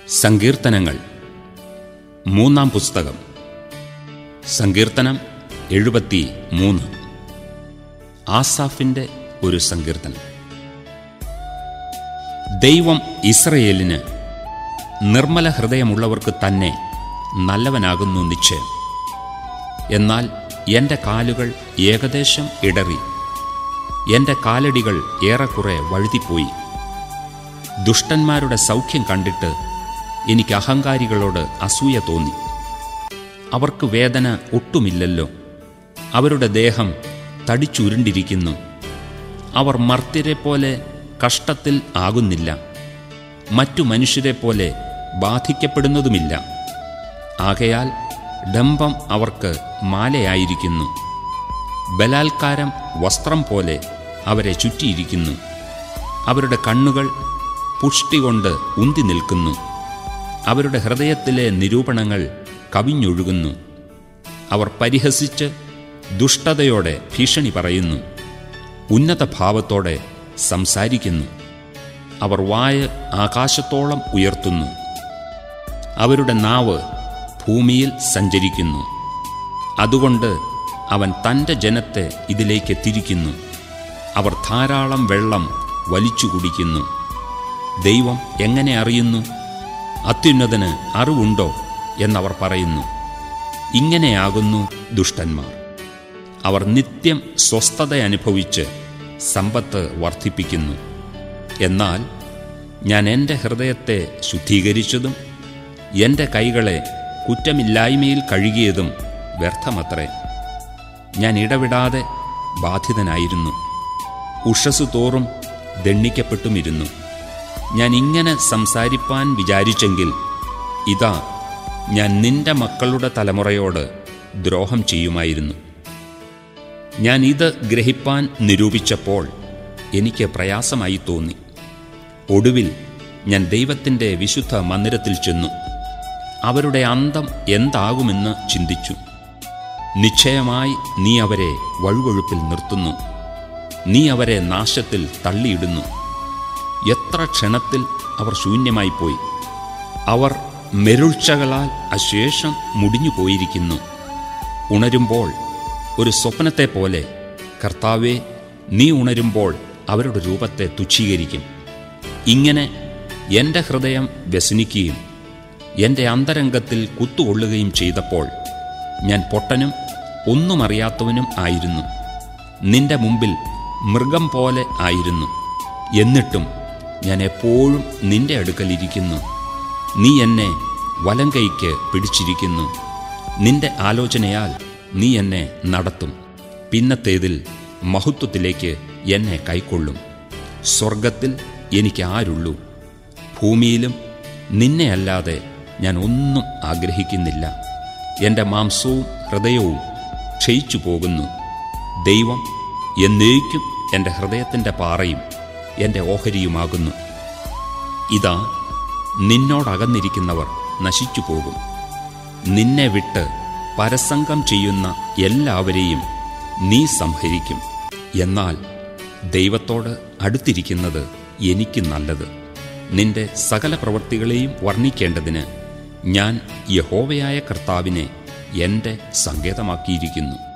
സങ്കീർത്തനങ്ങൾ മൂന്നാം പുസ്തകം സങ്കീർത്തനം എഴുപത്തി മൂന്ന് ആസാഫിൻ്റെ ഒരു സങ്കീർത്തനം ദൈവം ഇസ്രയേലിന് നിർമ്മല ഹൃദയമുള്ളവർക്ക് തന്നെ നല്ലവനാകുന്നു നിശ്ചയം എന്നാൽ എൻ്റെ കാലുകൾ ഏകദേശം ഇടറി എൻ്റെ കാലടികൾ ഏറെക്കുറെ വഴുതിപ്പോയി ദുഷ്ടന്മാരുടെ സൗഖ്യം കണ്ടിട്ട് എനിക്ക് അഹങ്കാരികളോട് അസൂയ തോന്നി അവർക്ക് വേദന ഒട്ടുമില്ലല്ലോ അവരുടെ ദേഹം തടിച്ചുരുണ്ടിരിക്കുന്നു അവർ മർത്യരെ പോലെ കഷ്ടത്തിൽ ആകുന്നില്ല മറ്റു മനുഷ്യരെ പോലെ ബാധിക്കപ്പെടുന്നതുമില്ല ആകയാൽ ഡംഭം അവർക്ക് മാലയായിരിക്കുന്നു ബലാത്കാരം വസ്ത്രം പോലെ അവരെ ചുറ്റിയിരിക്കുന്നു അവരുടെ കണ്ണുകൾ പുഷ്ടി കൊണ്ട് ഉന്തി നിൽക്കുന്നു അവരുടെ ഹൃദയത്തിലെ നിരൂപണങ്ങൾ കവിഞ്ഞൊഴുകുന്നു അവർ പരിഹസിച്ച് ദുഷ്ടതയോടെ ഭീഷണി പറയുന്നു ഉന്നത ഭാവത്തോടെ സംസാരിക്കുന്നു അവർ വായ ആകാശത്തോളം ഉയർത്തുന്നു അവരുടെ നാവ് ഭൂമിയിൽ സഞ്ചരിക്കുന്നു അതുകൊണ്ട് അവൻ തൻ്റെ ജനത്തെ ഇതിലേക്ക് തിരിക്കുന്നു അവർ ധാരാളം വെള്ളം വലിച്ചു കുടിക്കുന്നു ദൈവം എങ്ങനെ അറിയുന്നു അത്യുന്നതന് അറിവുണ്ടോ എന്നവർ പറയുന്നു ഇങ്ങനെയാകുന്നു ദുഷ്ടന്മാർ അവർ നിത്യം സ്വസ്ഥത അനുഭവിച്ച് സമ്പത്ത് വർദ്ധിപ്പിക്കുന്നു എന്നാൽ ഞാൻ എൻ്റെ ഹൃദയത്തെ ശുദ്ധീകരിച്ചതും എൻ്റെ കൈകളെ കുറ്റമില്ലായ്മയിൽ കഴുകിയതും വ്യർത്ഥമത്രേ ഞാൻ ഇടവിടാതെ ബാധിതനായിരുന്നു ഉഷസ് തോറും ദണ്ണിക്കപ്പെട്ടുമിരുന്നു ഞാൻ ഇങ്ങനെ സംസാരിപ്പാൻ വിചാരിച്ചെങ്കിൽ ഇതാ ഞാൻ നിന്റെ മക്കളുടെ തലമുറയോട് ദ്രോഹം ചെയ്യുമായിരുന്നു ഞാൻ ഇത് ഗ്രഹിപ്പാൻ നിരൂപിച്ചപ്പോൾ എനിക്ക് പ്രയാസമായി തോന്നി ഒടുവിൽ ഞാൻ ദൈവത്തിൻ്റെ വിശുദ്ധ മന്ദിരത്തിൽ ചെന്നു അവരുടെ അന്തം എന്താകുമെന്ന് ചിന്തിച്ചു നിശ്ചയമായി നീ അവരെ വഴുവഴുപ്പിൽ നിർത്തുന്നു നീ അവരെ നാശത്തിൽ തള്ളിയിടുന്നു എത്ര ക്ഷണത്തിൽ അവർ ശൂന്യമായിപ്പോയി അവർ മെരുൾച്ചകളാൽ അശേഷം മുടിഞ്ഞു പോയിരിക്കുന്നു ഉണരുമ്പോൾ ഒരു സ്വപ്നത്തെ പോലെ കർത്താവെ നീ ഉണരുമ്പോൾ അവരുടെ രൂപത്തെ തുച്ഛീകരിക്കും ഇങ്ങനെ എൻ്റെ ഹൃദയം വ്യസനിക്കുകയും എൻ്റെ അന്തരംഗത്തിൽ കുത്തുകൊള്ളുകയും ചെയ്തപ്പോൾ ഞാൻ പൊട്ടനും ഒന്നും അറിയാത്തവനും ആയിരുന്നു നിന്റെ മുമ്പിൽ മൃഗം പോലെ ആയിരുന്നു എന്നിട്ടും ഞാൻ എപ്പോഴും നിന്റെ അടുക്കലിരിക്കുന്നു നീ എന്നെ വലം കൈക്ക് പിടിച്ചിരിക്കുന്നു നിന്റെ ആലോചനയാൽ നീ എന്നെ നടത്തും പിന്നത്തേതിൽ മഹത്വത്തിലേക്ക് എന്നെ കൈക്കൊള്ളും സ്വർഗത്തിൽ എനിക്ക് ആരുള്ളൂ ഭൂമിയിലും നിന്നെയല്ലാതെ ഞാൻ ഒന്നും ആഗ്രഹിക്കുന്നില്ല എൻ്റെ മാംസവും ഹൃദയവും ക്ഷയിച്ചു പോകുന്നു ദൈവം എന്നേക്കും എൻ്റെ ഹൃദയത്തിൻ്റെ പാറയും എൻ്റെ ഓഹരിയുമാകുന്നു ഇതാ നിന്നോടകന്നിരിക്കുന്നവർ നശിച്ചു പോകും നിന്നെ വിട്ട് പരസംഗം ചെയ്യുന്ന എല്ലാവരെയും നീ സംഹരിക്കും എന്നാൽ ദൈവത്തോട് അടുത്തിരിക്കുന്നത് എനിക്ക് നല്ലത് നിന്റെ സകല പ്രവൃത്തികളെയും വർണ്ണിക്കേണ്ടതിന് ഞാൻ യഹോവയായ കർത്താവിനെ എൻ്റെ സങ്കേതമാക്കിയിരിക്കുന്നു